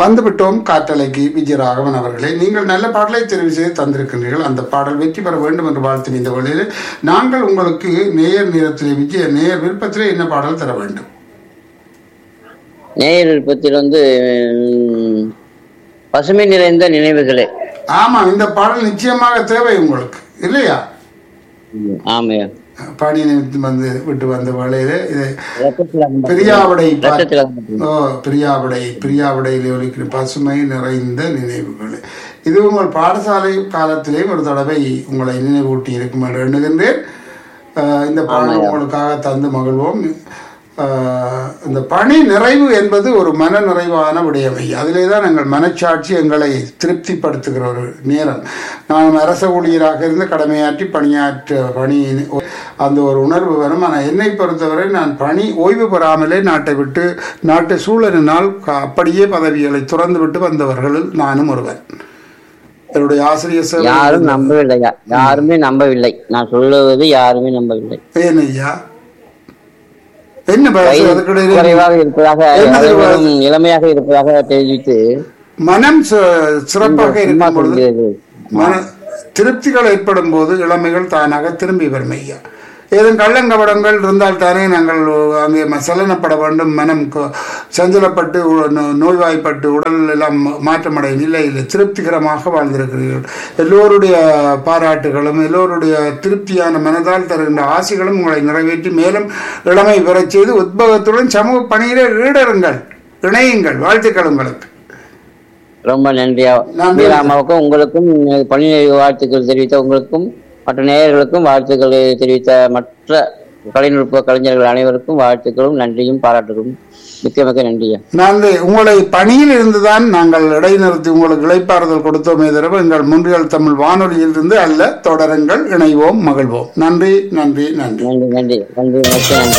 வந்துவிட்டோம் காற்றலைக்கு விஜயராகவன் அவர்களே நீங்கள் நல்ல பாடலை தெரிவு செய்து தந்திருக்கின்றீர்கள் அந்த பாடல் வெற்றி பெற வேண்டும் என்று வாழ்த்து இந்த வழியில் நாங்கள் உங்களுக்கு நேயர் நேரத்திலே விஜய நேயர் விருப்பத்திலே என்ன பாடல் தர வேண்டும் நேயர் விருப்பத்தில் வந்து உம், பசுமை நிறைந்த நினைவுகளே ஆமாம் இந்த பாடல் நிச்சயமாக தேவை உங்களுக்கு இல்லையா ஆமையா பாடி நிறுத்தி வந்து விட்டு வந்த வேளையிலே இது ரத்தத்தில் அகம- பிரியாவிடை பா- ரத்தத்தில் அகம- ஓ பிரியாவிடை பிரியாவிடையில் ஒலிக்கிற பசுமை நிறைந்த நினைவுகள் இது உங்கள் பாடசாலை காலத்திலே ஒரு தடவை உங்களை நினைவூட்டி இருக்கும் என்று எண்ணுகின்றேன் ஆஹ் இந்த பாடல் உங்களுக்காக தந்து மகிழ்வோம் ஆஹ் இந்த பணி நிறைவு என்பது ஒரு மன நிறைவான விடயமை அதிலே தான் எங்கள் மனச்சாட்சி எங்களை திருப்திப்படுத்துகிற ஒரு நேரம் நான் அரச ஊழியராக இருந்து கடமையாற்றி பணியாற்ற பணி அந்த ஒரு உணர்வு வரும் ஆனால் என்னை பொறுத்தவரை நான் பணி ஓய்வு பெறாமலே நாட்டை விட்டு நாட்டு சூழலினால் க- அப்படியே பதவிகளை துறந்து விட்டு வந்தவர்களில் நானும் ஒருவன் என்னுடைய ஆசிரியர் சேவை யாரும் நம்பவில்லையா யாருமே நம்பவில்லை நான் சொல்லுவது யாருமே நம்பவில்லை ஏன் ஐயா என்ன வயசு அதுக்கிடையிலே குறைவாக இருப்பதாக என்ன அனைவரும் இளமையாக இருப்பதாக தெரிவித்து மனம் ச- சிறப்பாக சும்மா இருக்கும் பொழுது சொல்கிறது மன திருப்திகள் ஏற்படும் போது இளமைகள் தானாக திரும்பி வரும் ஐயா ஏதும் கள்ளங்கபடங்கள் இருந்தால் தானே நாங்கள் அங்கே ம- சலனப்பட வேண்டும் மனம் கொ- சஞ்சலப்பட்டு உ- நோ- நோய்வாய்ப்பட்டு உடல் எல்லாம் மா- மாற்றமடையும் இல்லை இல்லை திருப்திகரமாக வாழ்ந்திருக்கிறீர்கள் எல்லோருடைய பாராட்டுகளும் எல்லோருடைய திருப்தியான மனதால் தருகின்ற ஆசைகளும் உங்களை நிறைவேற்றி மேலும் இளமை பெறச் செய்து உத்பவத்துடன் சமூக பணியிலே ஈடருங்கள் இணையுங்கள் வாழ்த்துக்கள் உங்களுக்கு ரொம்ப நன்றியா நன்றி. மீராமாவுக்கும் உங்களுக்கும் பணி வாழ்த்துக்கள் தெரிவித்த உங்களுக்கும் மற்ற நேயர்களுக்கும் வாழ்த்துக்களை தெரிவித்த மற்ற கலைநுட்ப கலைஞர்கள் அனைவருக்கும் வாழ்த்துக்களும் நன்றியும் பாராட்டுகளும் மிக்க மிக்க நன்றியா நன்றி உங்களை பணியில் இருந்துதான் நாங்கள் இடைநிறுத்தி உங்களுக்கு இளைப்பாறுதல் கொடுத்தோமே தவிர எங்கள் முன்றியல் தமிழ் வானொலியில் இருந்து அல்ல தொடருங்கள் இணைவோம் மகிழ்வோம் நன்றி நன்றி நன்றி நன்றி நன்றி நன்றி மிக்க நன்றி